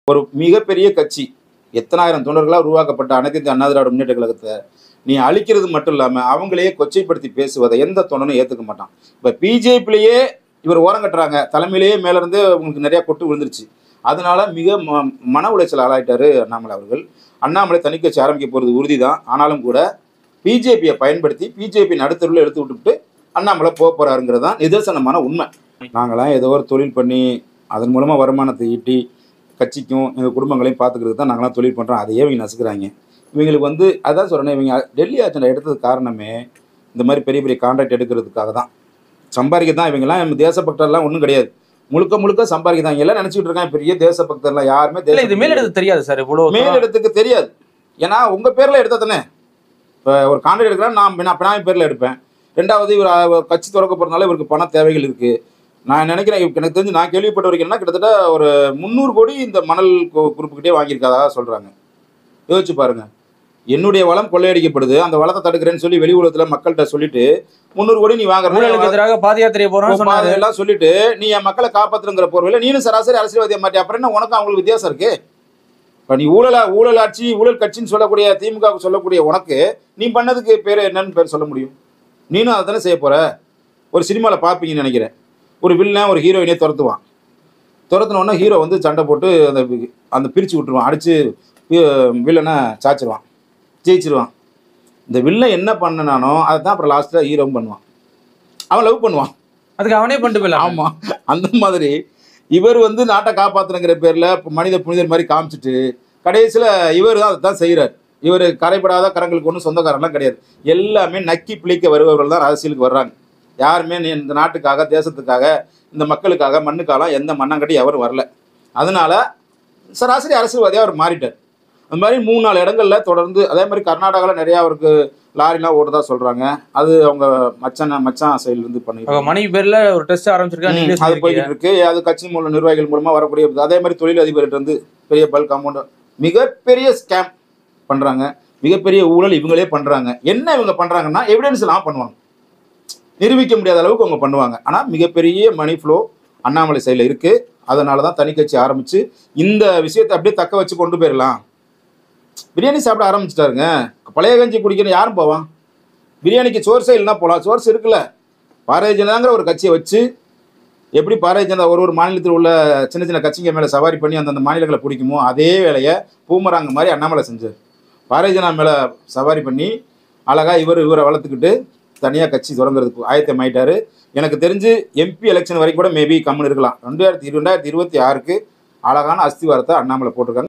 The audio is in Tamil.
ஒரு மிகப்பெரிய கட்சி எத்தனாயிரம் தொண்டர்களாக உருவாக்கப்பட்ட அனைத்து இந்திய அண்ணா திராவிட முன்னேற்ற கழகத்தை நீ அழிக்கிறது மட்டும் இல்லாமல் அவங்களையே கொச்சைப்படுத்தி பேசுவதை எந்த தொண்டனும் ஏற்றுக்க மாட்டான் இப்போ பிஜேபிலேயே இவர் ஓரம் கட்டுறாங்க தலைமையிலேயே மேலேருந்து உங்களுக்கு நிறையா கொட்டு விழுந்துருச்சு அதனால மிக ம மன உளைச்சல் ஆளாயிட்டாரு அண்ணாமலை அவர்கள் அண்ணாமலை தனி கட்சி ஆரம்பிக்க போகிறது உறுதி தான் ஆனாலும் கூட பிஜேபியை பயன்படுத்தி பிஜேபி நடுத்தருவில் எடுத்து விட்டுவிட்டு அண்ணாமலை போக போகிறாருங்கிறது தான் நிதர்சனமான உண்மை நாங்களாம் ஏதோ ஒரு தொழில் பண்ணி அதன் மூலமாக வருமானத்தை ஈட்டி கட்சிக்கும் எங்கள் குடும்பங்களையும் பார்த்துக்கிறது தான் நாங்களாம் தொழில் பண்ணுறோம் அதையே இவங்க நசுக்கிறாங்க இவங்களுக்கு வந்து அதான் சொல்கிறேன் இவங்க டெல்லி அஜெண்டா எடுத்ததுக்கு காரணமே இந்த மாதிரி பெரிய பெரிய கான்ட்ராக்ட் எடுக்கிறதுக்காக தான் சம்பாதிக்க தான் இவங்கெல்லாம் நம்ம தேசபக்தர்லாம் ஒன்றும் கிடையாது முழுக்க முழுக்க சம்பாதிக்க தான் எல்லாம் நினச்சிட்டு இருக்காங்க பெரிய தேசபக்தர்லாம் யாருமே இல்ல இது தேச மேலிடத்து தெரியாது சார் இவ்வளவு தூரம். மேலிடத்துக்கு தெரியாது ஏன்னா உங்கள் பேரில் எடுத்தா தானே இப்போ ஒரு கான்ட்ராக்ட் எடுக்கிறேன் நான் நான் பினாமி பேரில் எடுப்பேன் ரெண்டாவது இவர் அஹ், கட்சி திறக்க போகிறதுனால இவருக்கு பண தேவைகள் இருக்குது நான் நினைக்கிறேன் இப்ப எனக்கு தெரிஞ்சு நான் கேள்விப்பட்ட வரைக்கும் என்ன கிட்டத்தட்ட ஒரு முந்நூறு கோடி இந்த மணல் கு- குரூப்புக்கிட்டே வாங்கியிருக்காதா சொல்கிறாங்க யோசிச்சு பாருங்க என்னுடைய வளம் கொள்ளையடிக்கப்படுது அந்த வளத்தை தடுக்கிறேன்னு சொல்லி வெளி உலகத்தில் மக்கள்கிட்ட சொல்லிட்டு முந்நூறு கோடி நீ ஊழலுக்கு வாங்குற எதிராக பாத யாத்திரை போறோம்னு சொன்னாரு எல்லாம் சொல்லிட்டு நீ என் மக்களை காப்பாத்துங்கிற போர்வையில் நீனும் சராசரி அரசியல்வாதியா மாட்டி அப்புறம் என்ன உனக்கும் அவங்களுக்கு வித்தியாசம் இருக்கு இப்போ நீ ஊழல ஊழல் ஆட்சி ஊழல் கட்சின்னு சொல்லக்கூடிய திமுக சொல்லக்கூடிய உனக்கு நீ பண்ணதுக்கு பேர் என்னன்னு பேர் சொல்ல முடியும் நீனும் அதை தானே செய்ய போற ஒரு சினிமாவில் பார்ப்பீங்கன்னு நினைக்கிறேன் ஒரு வில்லன் ஒரு ஹீரோயினே துரத்துவான் துரத்துன உடனே ஹீரோ வந்து சண்டை போட்டு அந்த அந்த பிரித்து விட்டுருவான் அடித்து வில்லனை சாச்சிருவான் ஜெயிச்சிருவான் இந்த வில்லன் என்ன பண்ணனானோ அதை தான் அப்புறம் லாஸ்ட்டில் ஹீரோவும் பண்ணுவான் அவன் லவ் பண்ணுவான் அதுக்கு அவனே பண்ணிட்டு போயிடலாம் ஆமா அந்த மாதிரி இவர் வந்து நாட்டை காப்பாத்தணுங்கிற பேர்ல மனித புனிதர் மாதிரி காமிச்சிட்டு கடைசியில இவர் தான் அதை தான் செய்கிறார் இவர் கரைப்படாத கரங்களுக்கு ஒன்றும் சொந்தக்காரன்லாம் கிடையாது எல்லாமே நக்கி பிழைக்க வருபவர்கள் தான் அரசியலுக்கு வர்றாங்க யாருமே நீ இந்த நாட்டுக்காக தேசத்துக்காக இந்த மக்களுக்காக மண்ணுக்காலாம் எந்த மண்ணங்கட்டி எவரும் வரல அதனால சராசரி அரசியல்வாதியாக அவர் மாறிட்டார் அந்த மாதிரி மூணு நாலு இடங்கள்ல தொடர்ந்து அதே மாதிரி கர்நாடகாவில் நிறையா அவருக்கு லாரிலாம் ஓடுதா சொல்றாங்க அது அவங்க மச்சான் மச்சான் சைட்லேருந்து பண்ணிட்டு அவங்க மனைவி பேர்ல ஒரு டெஸ்ட் ஆரம்பிச்சிருக்காங்க நீங்களே ம், அது சொல்லிருக்கீங்க. போய்கிட்டு இருக்கு அது கட்சி மூலம் நிர்வாகிகள் மூலமா வரக்கூடிய அதே மாதிரி தொழில் அதிபர்கிட்ட இருந்து பெரிய பல்க் அமௌண்ட் மிகப்பெரிய ஸ்கேம் பண்றாங்க மிகப்பெரிய ஊழல் இவங்களே பண்றாங்க என்ன இவங்க பண்றாங்கன்னா எவிடன்ஸ் எல்லாம் பண்ணுவாங்க நிரூபிக்க முடியாத அளவுக்கு அவங்க பண்ணுவாங்க ஆனா மிகப்பெரிய மணி ஃப்ளோ அண்ணாமலை சைடில் இருக்கு அதனால தான் தனி கட்சி ஆரம்பிச்சு இந்த விஷயத்தை அப்படியே தக்க வச்சு கொண்டு போயிடலாம் பிரியாணி சாப்பிட ஆரம்பிச்சிட்டாருங்க பழைய கஞ்சி குடிக்கணும் யாரும் போவான் பிரியாணிக்கு சோர்ஸே இல்லைன்னா போகலாம் சோர்ஸ் இருக்குல்ல பாரதிய ஜனதாங்கிற ஒரு கட்சியை வச்சு எப்படி பாரதிய ஜனதா ஒரு ஒரு மாநிலத்தில் உள்ள சின்ன சின்ன கட்சிங்க மேலே சவாரி பண்ணி அந்தந்த மாநிலங்களை பிடிக்குமோ அதே வேலையை பூமராங்க மாதிரி அண்ணாமலை செஞ்சார் பாரதிய ஜனதா மேலே சவாரி பண்ணி அழகா இவர் இவரை வளர்த்துக்கிட்டு தனியாக கட்சி தொடங்குறதுக்கு ஆயத்தம் ஆயிட்டாரு எனக்கு தெரிஞ்சு எம்பி எலெக்ஷன் வரைக்கும் கூட மேபி கம்முன்னு இருக்கலாம் ரெண்டாயிரத்தி ரெண்டாயிரத்தி இருபத்தி ஆறுக்கு அழகான அஸ்திவாரத்தை அண்ணாமலை போட்டிருக்காங்க